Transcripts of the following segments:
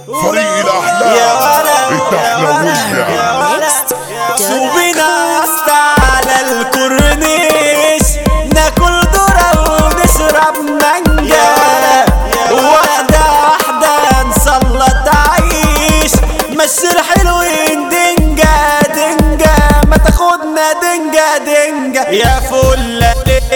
فريق الأحلام يا ولد الدخلوية يا ولد سوبنا على الكورنيش ناكل ذرة ونشرب مانجا واحدة واحدة نسلط عيش مشي الحلوين دنجا دنجا ما تاخدنا دنجا دنجا يا فلة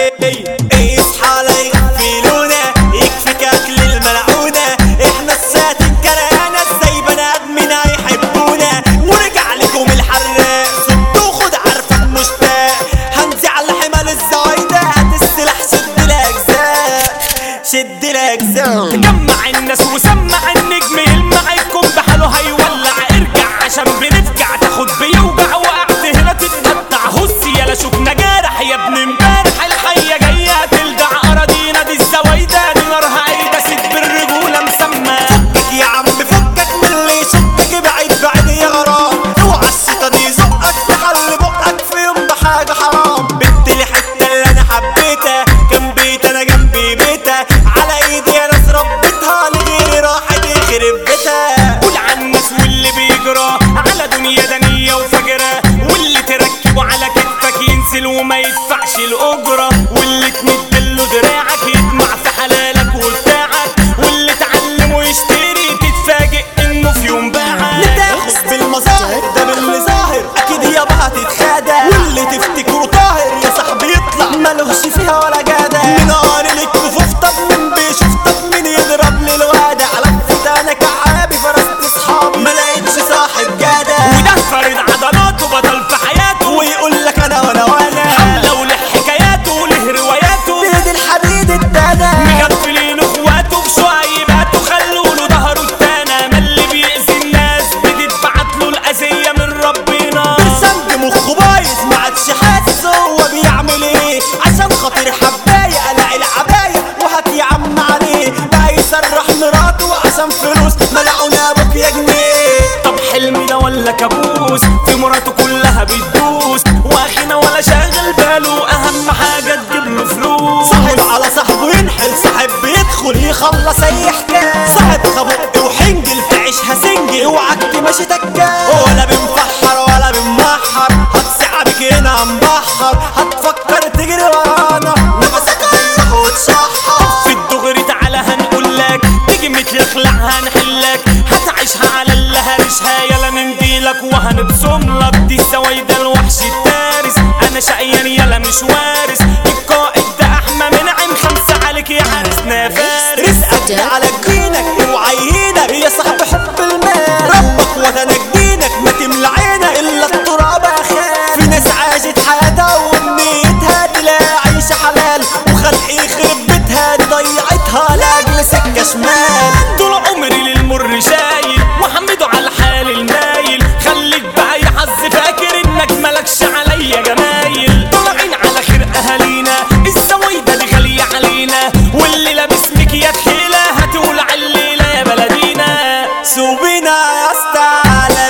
اصحى لا يغفلونا يكفيك اكل الملعونة احنا الساتن كرهانا ازاي بني ادمين هيحبونا ورجع لكم الحراق صد وخد عارفك مشتاق هنزع على حمال الزوايدة هات السلاح شد الاجزاء شد الاجزاء جمع الناس وسمع النجم يلمع الكون بحاله هيولع ارجع عشان بنفجع تاخد بيوجع وقعت هنا تتقطع هص يلا شوفنا جارح يا ابن امبارح الحية جاية هتلدع اراضينا دي الزوايدة دي نارها عيدة ست بالرجولة مسمى فكك يا عم فكك من اللي يشدك بعيد بعيد يا غرام اوعى الشيطان يزقك تحل بقك في يوم بحاجة حرام بنت لي حتة اللي انا حبيتها كان بيت انا جنبي بيتها على ايدي يا ناس ربيتها لغيري راحت يخرب بيتها قول عن الناس واللي بيجرى على دنيا دنية وفجرة واللي تركبه على كتفك ينزل وما يدفعش الأجرة واللي تمدله دراعك يطمع في حلالك وبتاعك واللي تعلمه يشتري تتفاجئ انه في يوم باعك نتاخد بالمظاهر ده باللي ظاهر اكيد يابا هتتخادع واللي تفتكره طاهر يا صاحبي يطلع ملوش فيها ولا جدع من قال لك كفوف طب من بيشوف طب من يضرب للوادع لفت انا كعابي فرست اصحابي ما لقيتش صاحب جدع وده فرد عضلاته بطل في حياته ويقول لك انا وانا وانا حملة وله حكاياته وله رواياته بيد الحديد الدنا مغفلين اخواته بشعيباته خلوا له ظهره التانى ما اللي بيأذي الناس بتتبعت له الأذية من ربنا برسم مخه بايظ ما عادش حاسس هو بيعمل ايه عشان خاطر حبايه قلع العبايه وهات يا عم عليه بقى يسرح مراته عشان فلوس ملعونا ابوك يا جنيه طب حلم ده ولا كابوس في مراته كلها بتدوس واخينا ولا شاغل باله اهم حاجه تجيب له فلوس صاحب على صاحبه ينحل صاحب بيدخل يخلص اي حكايه صاحب خبق وحنجل تعيشها سنجل اوعك تمشي تكا ولا بنفحر ولا بنمحر هتسعبك هنا مبحر هتفكر تجري ورانا نفسك هيروح وتشحر في الدغري تعالى هنقول لك تيجي متلخلع هنحلك هتعيشها على اللي هرشها يلا نمديلك وهنبصم لك دي السويدة الوحش التارس انا شقيان يلا مش وارث القائد ده احمى منعم خمسة عليك يا عرسنا فارس رزقك على جينك اوعى يهينك يا صاحب حب المال ربك وطنك دينك ما تملى عينك الا التراب اخاف في ناس عاشت حياتها وامنيتها تلاقي عيشة حلال وخلق يخرب بيتها ضيعتها لاجل سكة شمال طول عمري للمر شايل وحمده على الحال المايل خليك بقى يا حظ فاكر انك ملكش عليا جمايل طالعين على خير اهالينا السويدة دي غالية علينا واللي لابس مكيات حيلة هتولع الليلة يا بلدينا سوبينا يا اسطى على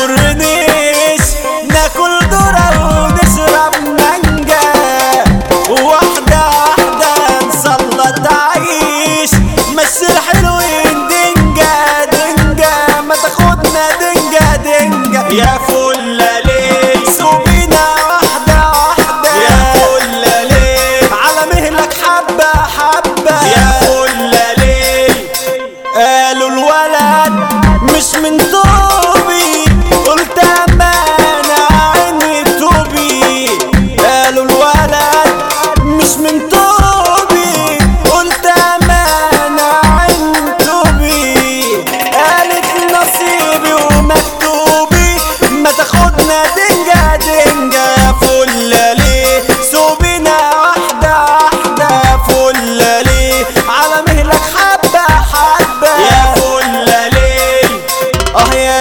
الكورنيش ناكل ذرة ونشرب مانجا واحدة واحدة نسلط عيش مشي الحلوين دنجا دنجا ما تاخدنا دنجا دنجا يا فلة ليه سوبينا واحدة واحدة يا فلة ليه على مهلك حبة حبة يا فلة ليه قالوا الولد مش من توبي قلت امانة عيني توبي قالوا الولد مش من توبي قلت امانة عيني توبي قالت نصيبي ومكتوبي ما تاخدنا دنجا دنجا يا فلة ليه سوبنا واحدة واحدة فلة ليه على مهلك حبة حبة يا فلة ليه اه يا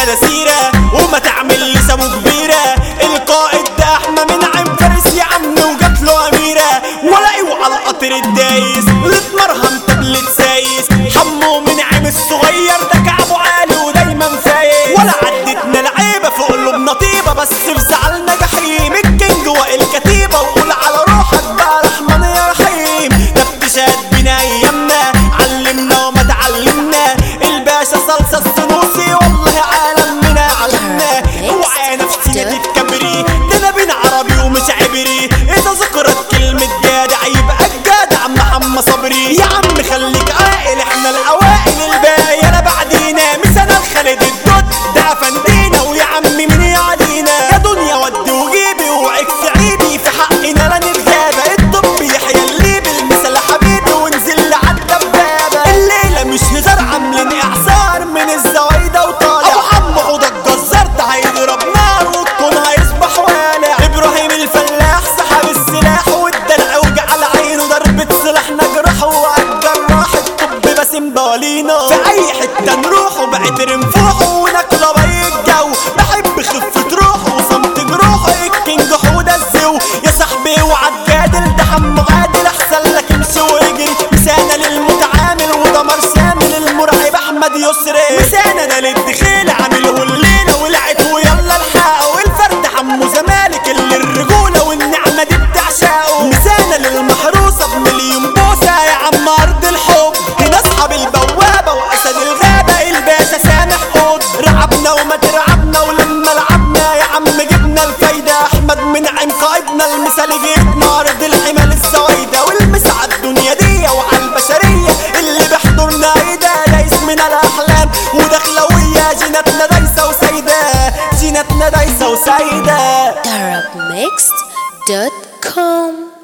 ده سيرة وما تعمل لسانه كبيرة القائد ده احمى من عين فارس يا عم وجات له اميرة ولا اوعى القطر الدايس لتمرهم تبلت سايس حمو من عين الصغير ده كعبه عالي ودايما فايز ولا عدتنا العيبة في قلوبنا طيبة بس في زعلنا جحيم الكينج والكتيبة وقول على روحك بقى رحمن يا رحيم ده ابتشاد بينا ايامنا علمنا وما تعلمنا الباشا صلصة السنوسي والله عالمنا علمنا اوعى نفسنا تتكبري ده انا بين عربي ومش عبري اذا ذكرت كلمة جدع يبقى الجدع محمد صبري يا عم خليك عاقل احنا الاوائل الباقي انا بعدينا مثلا خالد الدود ده فندينا ويا عم مين يعدينا يا دنيا ودي وجيبي وعيك في عيبي في حقنا لا نتغابى الطب يحيى الليبي المثل حبيبي ونزل لعالدبابة الليلة مش هزار عاملين اعصار من الزوايدة وطالع ابو حمو عوض الجزار ده هيضرب نار والكون هيصبح والع ابراهيم الفلاح سحب السلاح والدلع وجعل عينه ضربة سلاح نجرح وعالجراح الطب باسم بالينا في اي حتة نروح وبقيت رنفوح وناكله بي الجو بحب خفة روحه وصمت جروحه الكينج حودة الزو يا صاحبي وعالجادل ده حمو عادل احسن لك امشي واجري مسانة للمتعامل ودمر شامل المرعب احمد يسري مسانة للدخيل عامله الليلة ولعت ويلا الحقه والفرد حمو زمالك اللي الرجولة والنعمة دي بتعشقه مسانة للمحروسة بمليون بوسة يا عم ارض الحب هنا اصحاب البوابة واسد الغابة الباشا سامح قد رعبنا وما ترعبنا ولما لعبنا يا عم جبنا الفايدة احمد من عين قائدنا المثال جيتنا ارض الحمال السويدة والمسعى الدنيا دي وعلى البشرية اللي بيحضرنا ايده ده اسمنا الاحلام ودخلوية جيناتنا دايسة وسايدة جيناتنا دايسة وسايدة Arabmixed.com